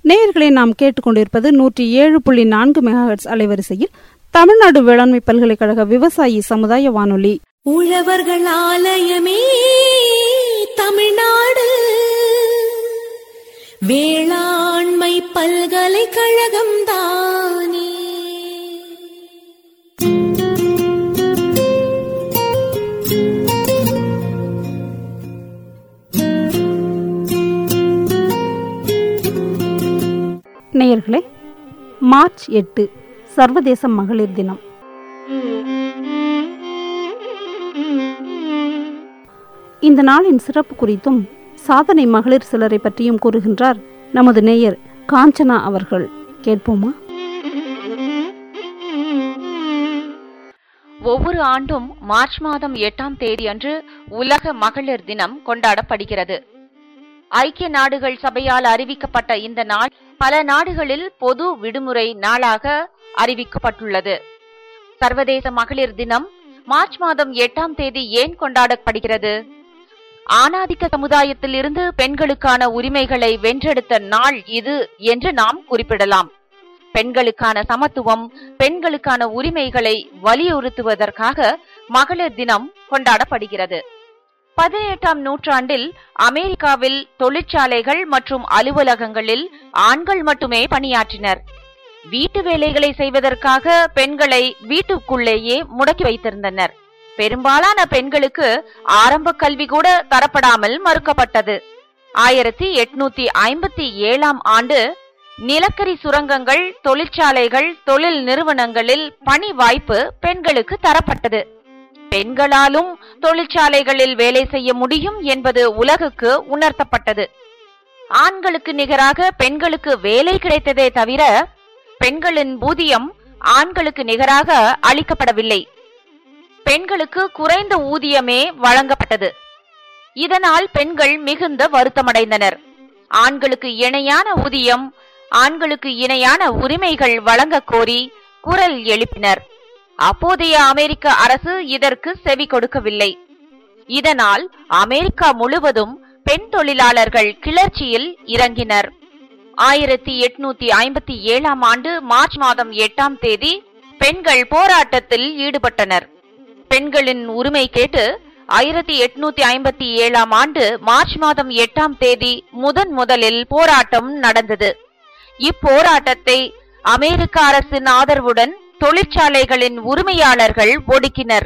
நேயர்களை நாம் கேட்டுக்கொண்டிருப்பது நூற்றி ஏழு புள்ளி நான்கு மெகாஹெட்ஸ் அலைவரிசையில் தமிழ்நாடு வேளாண்மை பல்கலைக்கழக விவசாயி சமுதாய வானொலி உழவர்கள் ஆலயமே தமிழ்நாடு வேளாண்மை பல்கலைக்கழகம் தானே நேயர்களே மார்ச் எட்டு சர்வதேச மகளிர் தினம் இந்த நாளின் சிறப்பு குறித்தும் சாதனை மகளிர் சிலரை பற்றியும் கூறுகின்றார் நமது நேயர் காஞ்சனா அவர்கள் கேட்போமா ஒவ்வொரு ஆண்டும் மார்ச் மாதம் எட்டாம் தேதி அன்று உலக மகளிர் தினம் கொண்டாடப்படுகிறது ஐக்கிய நாடுகள் சபையால் அறிவிக்கப்பட்ட இந்த நாள் பல நாடுகளில் பொது விடுமுறை நாளாக அறிவிக்கப்பட்டுள்ளது சர்வதேச மகளிர் தினம் மார்ச் மாதம் எட்டாம் தேதி ஏன் கொண்டாடப்படுகிறது ஆணாதிக்க சமுதாயத்தில் இருந்து பெண்களுக்கான உரிமைகளை வென்றெடுத்த நாள் இது என்று நாம் குறிப்பிடலாம் பெண்களுக்கான சமத்துவம் பெண்களுக்கான உரிமைகளை வலியுறுத்துவதற்காக மகளிர் தினம் கொண்டாடப்படுகிறது பதினெட்டாம் நூற்றாண்டில் அமெரிக்காவில் தொழிற்சாலைகள் மற்றும் அலுவலகங்களில் ஆண்கள் மட்டுமே பணியாற்றினர் வீட்டு வேலைகளை செய்வதற்காக பெண்களை வீட்டுக்குள்ளேயே முடக்கி வைத்திருந்தனர் பெரும்பாலான பெண்களுக்கு ஆரம்ப கல்வி கூட தரப்படாமல் மறுக்கப்பட்டது ஆயிரத்தி எட்நூத்தி ஐம்பத்தி ஏழாம் ஆண்டு நிலக்கரி சுரங்கங்கள் தொழிற்சாலைகள் தொழில் நிறுவனங்களில் பணி வாய்ப்பு பெண்களுக்கு தரப்பட்டது பெண்களாலும் தொழிற்சாலைகளில் வேலை செய்ய முடியும் என்பது உலகுக்கு உணர்த்தப்பட்டது ஆண்களுக்கு நிகராக பெண்களுக்கு வேலை கிடைத்ததே தவிர பெண்களின் ஊதியம் ஆண்களுக்கு நிகராக அளிக்கப்படவில்லை பெண்களுக்கு குறைந்த ஊதியமே வழங்கப்பட்டது இதனால் பெண்கள் மிகுந்த வருத்தமடைந்தனர் ஆண்களுக்கு இணையான ஊதியம் ஆண்களுக்கு இணையான உரிமைகள் வழங்க கோரி குரல் எழுப்பினர் அப்போதைய அமெரிக்க அரசு இதற்கு செவி கொடுக்கவில்லை இதனால் அமெரிக்கா முழுவதும் பெண் தொழிலாளர்கள் கிளர்ச்சியில் இறங்கினர் ஆயிரத்தி எட்நூத்தி ஐம்பத்தி ஏழாம் ஆண்டு மார்ச் மாதம் எட்டாம் தேதி பெண்கள் போராட்டத்தில் ஈடுபட்டனர் பெண்களின் உரிமை கேட்டு ஆயிரத்தி எட்நூத்தி ஐம்பத்தி ஏழாம் ஆண்டு மார்ச் மாதம் எட்டாம் தேதி முதன் முதலில் போராட்டம் நடந்தது இப்போராட்டத்தை அமெரிக்க அரசின் ஆதரவுடன் தொழிற்சாலைகளின் உரிமையாளர்கள் ஒடுக்கினர்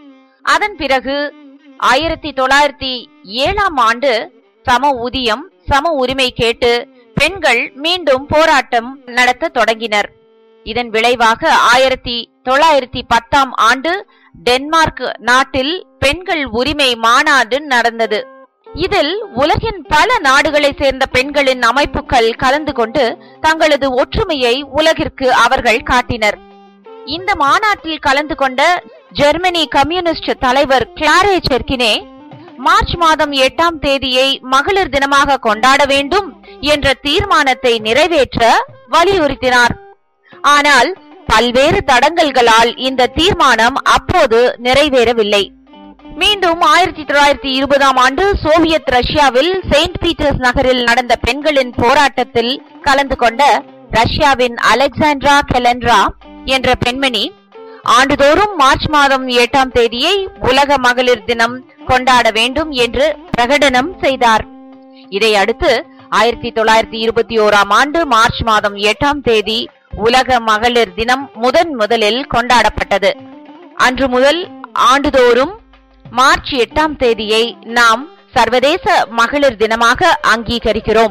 அதன் பிறகு ஆயிரத்தி தொள்ளாயிரத்தி ஏழாம் ஆண்டு சம ஊதியம் சம உரிமை கேட்டு பெண்கள் மீண்டும் போராட்டம் நடத்த தொடங்கினர் இதன் விளைவாக ஆயிரத்தி தொள்ளாயிரத்தி பத்தாம் ஆண்டு டென்மார்க் நாட்டில் பெண்கள் உரிமை மாநாடு நடந்தது இதில் உலகின் பல நாடுகளை சேர்ந்த பெண்களின் அமைப்புகள் கலந்து கொண்டு தங்களது ஒற்றுமையை உலகிற்கு அவர்கள் காட்டினர் இந்த மாநாட்டில் கலந்து கொண்ட ஜெர்மனி கம்யூனிஸ்ட் தலைவர் கிளாரே செர்கினே மார்ச் மாதம் எட்டாம் தேதியை மகளிர் தினமாக கொண்டாட வேண்டும் என்ற தீர்மானத்தை நிறைவேற்ற வலியுறுத்தினார் ஆனால் பல்வேறு தடங்கல்களால் இந்த தீர்மானம் அப்போது நிறைவேறவில்லை மீண்டும் ஆயிரத்தி தொள்ளாயிரத்தி இருபதாம் ஆண்டு சோவியத் ரஷ்யாவில் செயின்ட் பீட்டர்ஸ் நகரில் நடந்த பெண்களின் போராட்டத்தில் கலந்து கொண்ட ரஷ்யாவின் அலெக்சாண்ட்ரா கெலன்ட்ரா என்ற பெண்மணி ஆண்டுதோறும் மார்ச் மாதம் எட்டாம் தேதியை உலக மகளிர் தினம் கொண்டாட வேண்டும் என்று பிரகடனம் செய்தார் இதை அடுத்து ஆயிரத்தி தொள்ளாயிரத்தி இருபத்தி ஓராம் ஆண்டு மார்ச் மாதம் எட்டாம் தேதி உலக மகளிர் தினம் முதன் முதலில் கொண்டாடப்பட்டது அன்று முதல் ஆண்டுதோறும் மார்ச் எட்டாம் தேதியை நாம் சர்வதேச மகளிர் தினமாக அங்கீகரிக்கிறோம்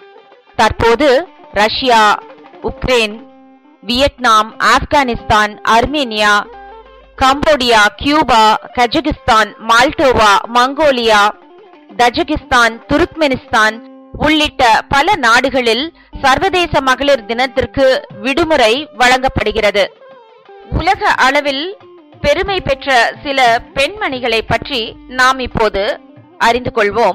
தற்போது Russia Ukraine Vietnam Afghanistan Armenia Cambodia Cuba Kazakhstan Moldova Mongolia Tajikistan Turkmenistan உள்ளிட்ட பல நாடுகளில் சர்வதேச மகளிர் தினத்திற்கு விடுமுறை வழங்கப்படுகிறது உலக அளவில் பெருமை பெற்ற சில பெண்மணிகளை பற்றி நாம் இப்போது அறிந்து கொள்வோம்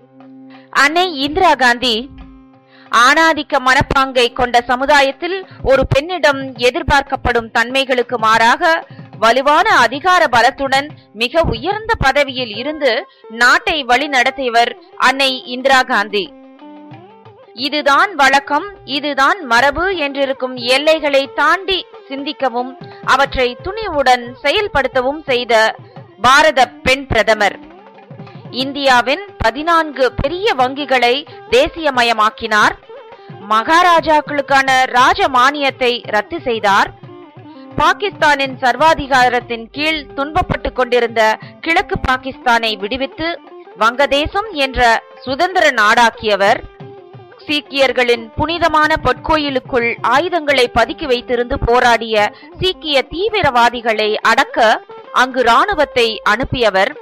அன்னை இந்திரா காந்தி ஆணாதிக்க மனப்பாங்கை கொண்ட சமுதாயத்தில் ஒரு பெண்ணிடம் எதிர்பார்க்கப்படும் தன்மைகளுக்கு மாறாக வலுவான அதிகார பலத்துடன் மிக உயர்ந்த பதவியில் இருந்து நாட்டை வழிநடத்தியவர் அன்னை இந்திரா காந்தி இதுதான் வழக்கம் இதுதான் மரபு என்றிருக்கும் எல்லைகளை தாண்டி சிந்திக்கவும் அவற்றை துணிவுடன் செயல்படுத்தவும் செய்த பாரத பெண் பிரதமர் இந்தியாவின் பதினான்கு பெரிய வங்கிகளை தேசியமயமாக்கினார் மகாராஜாக்களுக்கான ராஜ மானியத்தை ரத்து செய்தார் பாகிஸ்தானின் சர்வாதிகாரத்தின் கீழ் துன்பப்பட்டுக் கொண்டிருந்த கிழக்கு பாகிஸ்தானை விடுவித்து வங்கதேசம் என்ற சுதந்திர நாடாக்கியவர் சீக்கியர்களின் புனிதமான பொற்கோயிலுக்குள் ஆயுதங்களை பதுக்கி வைத்திருந்து போராடிய சீக்கிய தீவிரவாதிகளை அடக்க அங்கு ராணுவத்தை அனுப்பியவர்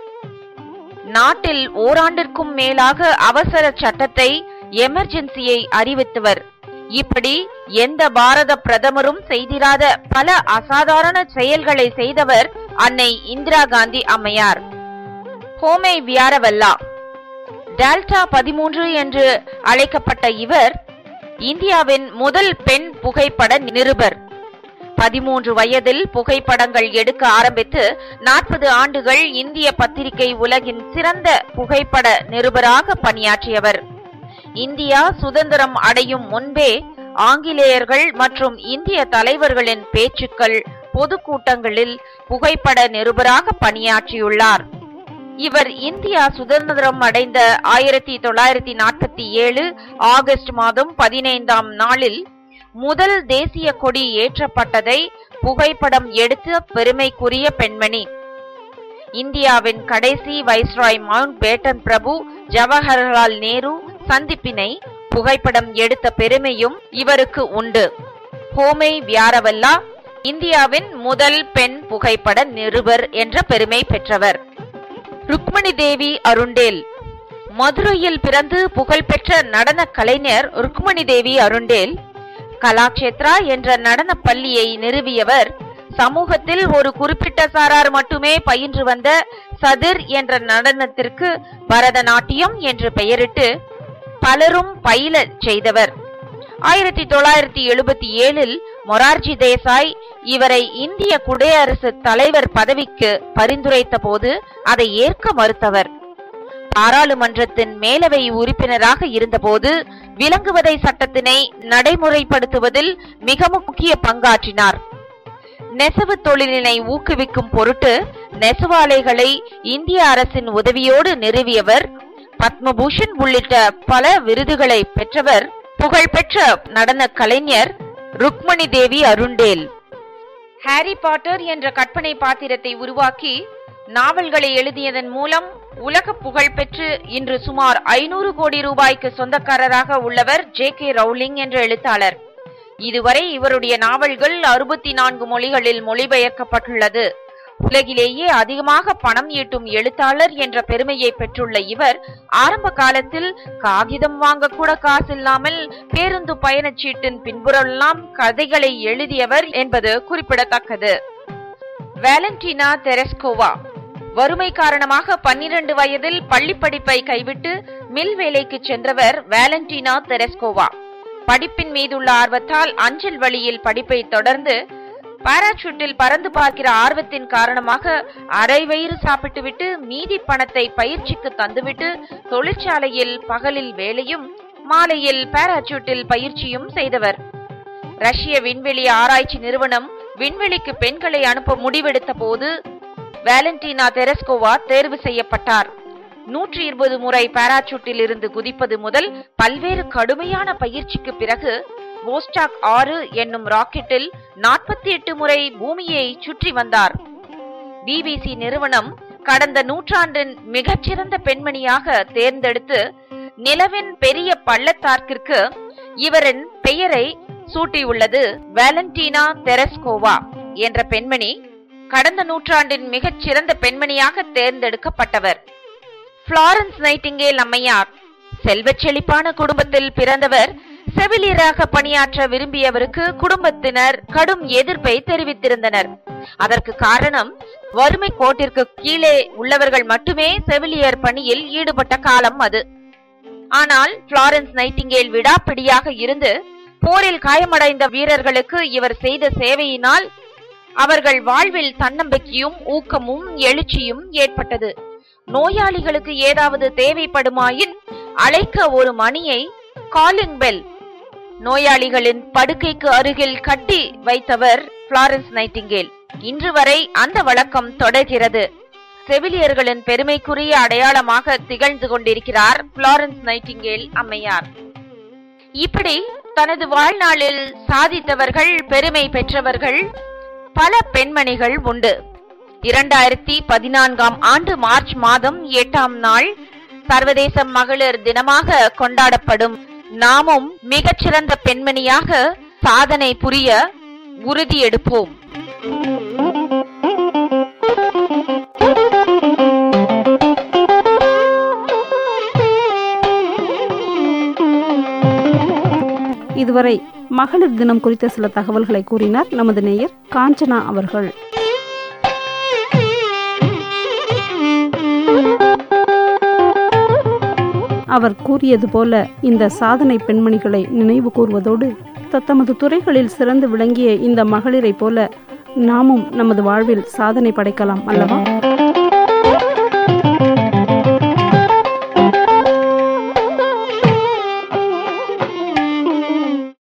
நாட்டில் ஓராண்டிற்கும் மேலாக அவசர சட்டத்தை எமர்ஜென்சியை அறிவித்தவர் இப்படி எந்த பாரத பிரதமரும் செய்திராத பல அசாதாரண செயல்களை செய்தவர் அன்னை இந்திரா காந்தி அம்மையார் ஹோமே வியாரவல்லா டெல்டா பதிமூன்று என்று அழைக்கப்பட்ட இவர் இந்தியாவின் முதல் பெண் புகைப்பட நிருபர் பதிமூன்று வயதில் புகைப்படங்கள் எடுக்க ஆரம்பித்து நாற்பது ஆண்டுகள் இந்திய பத்திரிகை உலகின் சிறந்த புகைப்பட நிருபராக பணியாற்றியவர் இந்தியா சுதந்திரம் அடையும் முன்பே ஆங்கிலேயர்கள் மற்றும் இந்திய தலைவர்களின் பேச்சுக்கள் பொதுக்கூட்டங்களில் புகைப்பட நிருபராக பணியாற்றியுள்ளார் இவர் இந்தியா சுதந்திரம் அடைந்த ஆயிரத்தி தொள்ளாயிரத்தி நாற்பத்தி ஏழு ஆகஸ்ட் மாதம் பதினைந்தாம் நாளில் முதல் தேசிய கொடி ஏற்றப்பட்டதை புகைப்படம் எடுத்த பெருமைக்குரிய பெண்மணி இந்தியாவின் கடைசி வைஸ்ராய் மவுண்ட் பேட்டன் பிரபு ஜவஹர்லால் நேரு சந்திப்பினை புகைப்படம் எடுத்த பெருமையும் இவருக்கு உண்டு ஹோமை வியாரவல்லா இந்தியாவின் முதல் பெண் புகைப்பட நிருபர் என்ற பெருமை பெற்றவர் ருக்மணி தேவி அருண்டேல் மதுரையில் பிறந்து புகழ்பெற்ற நடன கலைஞர் ருக்மணி தேவி அருண்டேல் கலாக்ஷேத்ரா என்ற நடன பள்ளியை நிறுவியவர் சமூகத்தில் ஒரு குறிப்பிட்ட சாரார் மட்டுமே பயின்று வந்த சதிர் என்ற நடனத்திற்கு பரதநாட்டியம் என்று பெயரிட்டு பலரும் பயில செய்தவர் ஆயிரத்தி தொள்ளாயிரத்தி எழுபத்தி ஏழில் மொரார்ஜி தேசாய் இவரை இந்திய குடியரசுத் தலைவர் பதவிக்கு பரிந்துரைத்த போது அதை ஏற்க மறுத்தவர் பாராளுமன்றத்தின் மேலவை உறுப்பினராக இருந்தபோது விலங்குவதை சட்டத்தினை நடைமுறைப்படுத்துவதில் மிக முக்கிய பங்காற்றினார் நெசவு தொழிலினை ஊக்குவிக்கும் பொருட்டு நெசவாலைகளை இந்திய அரசின் உதவியோடு நிறுவியவர் பத்மபூஷன் உள்ளிட்ட பல விருதுகளை பெற்றவர் புகழ்பெற்ற நடன கலைஞர் Rukmini Devi Arundale Harry Potter என்ற கற்பனை பாத்திரத்தை உருவாக்கி நாவல்களை எழுதியதன் மூலம் உலக புகழ் பெற்று இன்று சுமார் ஐநூறு கோடி ரூபாய்க்கு சொந்தக்காரராக உள்ளவர் ஜே கே ரவுலிங் என்ற எழுத்தாளர் இதுவரை இவருடைய நாவல்கள் அறுபத்தி நான்கு மொழிகளில் மொழிபெயர்க்கப்பட்டுள்ளது உலகிலேயே அதிகமாக பணம் ஈட்டும் எழுத்தாளர் என்ற பெருமையை பெற்றுள்ள இவர் ஆரம்ப காலத்தில் காகிதம் வாங்க கூட காசில்லாமல் பேருந்து பயணச்சீட்டின் பின்புறெல்லாம் கதைகளை எழுதியவர் என்பது குறிப்பிடத்தக்கது வேலண்டினா தெரஸ்கோவா வறுமை காரணமாக பன்னிரண்டு வயதில் பள்ளி படிப்பை கைவிட்டு மில் வேலைக்கு சென்றவர் வேலண்டினா தெரஸ்கோவா படிப்பின் மீதுள்ள ஆர்வத்தால் அஞ்சல் வழியில் படிப்பை தொடர்ந்து பாராசூட்டில் பறந்து பார்க்கிற ஆர்வத்தின் காரணமாக அரை வயிறு சாப்பிட்டுவிட்டு மீதி பணத்தை பயிற்சிக்கு தந்துவிட்டு தொழிற்சாலையில் பகலில் வேலையும் மாலையில் பாராசூட்டில் பயிற்சியும் செய்தவர் ரஷ்ய விண்வெளி ஆராய்ச்சி நிறுவனம் விண்வெளிக்கு பெண்களை அனுப்ப முடிவெடுத்த போது வேலண்டினா தெரஸ்கோவா தேர்வு செய்யப்பட்டார் நூற்றி இருபது முறை பாராசூட்டில் இருந்து குதிப்பது முதல் பல்வேறு கடுமையான பயிற்சிக்கு பிறகு வோஸ்டாக் ஆறு என்னும் ராக்கெட்டில் நாற்பத்தி எட்டு முறை பூமியை சுற்றி வந்தார் பிபிசி நிறுவனம் கடந்த நூற்றாண்டின் மிகச்சிறந்த பெண்மணியாக தேர்ந்தெடுத்து நிலவின் பெரிய பள்ளத்தாக்கிற்கு இவரின் பெயரை சூட்டியுள்ளது வேலண்டினா தெரஸ்கோவா என்ற பெண்மணி கடந்த நூற்றாண்டின் மிகச் சிறந்த பெண்மணியாக தேர்ந்தெடுக்கப்பட்டவர் பிளாரன்ஸ் நைட்டிங்கேல் அம்மையார் செல்வச் செழிப்பான குடும்பத்தில் பிறந்தவர் செவிலியராக பணியாற்ற விரும்பியவருக்கு குடும்பத்தினர் கடும் எதிர்ப்பை தெரிவித்திருந்தனர் அதற்கு காரணம் வறுமை கோட்டிற்கு கீழே உள்ளவர்கள் மட்டுமே செவிலியர் பணியில் ஈடுபட்ட காலம் அது ஆனால் பிளாரன்ஸ் நைட்டிங்கேல் விடாப்பிடியாக இருந்து போரில் காயமடைந்த வீரர்களுக்கு இவர் செய்த சேவையினால் அவர்கள் வாழ்வில் தன்னம்பிக்கையும் ஊக்கமும் எழுச்சியும் ஏற்பட்டது நோயாளிகளுக்கு ஏதாவது தேவைப்படுமாயின் அழைக்க ஒரு மணியை காலிங் பெல் நோயாளிகளின் படுக்கைக்கு அருகில் கட்டி வைத்தவர் பிளாரன்ஸ் நைட்டிங்கேல் இன்று வரை அந்த வழக்கம் தொடர்கிறது செவிலியர்களின் பெருமைக்குரிய அடையாளமாக திகழ்ந்து கொண்டிருக்கிறார் பிளாரன்ஸ் நைட்டிங்கேல் அம்மையார் இப்படி தனது வாழ்நாளில் சாதித்தவர்கள் பெருமை பெற்றவர்கள் பல பெண்மணிகள் உண்டு இரண்டாயிரத்தி பதினான்காம் ஆண்டு மார்ச் மாதம் எட்டாம் நாள் சர்வதேச மகளிர் தினமாக கொண்டாடப்படும் நாமும் மிகச்சிறந்த பெண்மணியாக சாதனை புரிய உறுதியெடுப்போம் இதுவரை மகளிர் தினம் குறித்த சில தகவல்களை கூறினார் நமது நேயர் காஞ்சனா அவர்கள் அவர் கூறியது போல இந்த சாதனை பெண்மணிகளை நினைவு கூர்வதோடு தத்தமது துறைகளில் சிறந்து விளங்கிய இந்த மகளிரைப் போல நாமும் நமது வாழ்வில் சாதனை படைக்கலாம் அல்லவா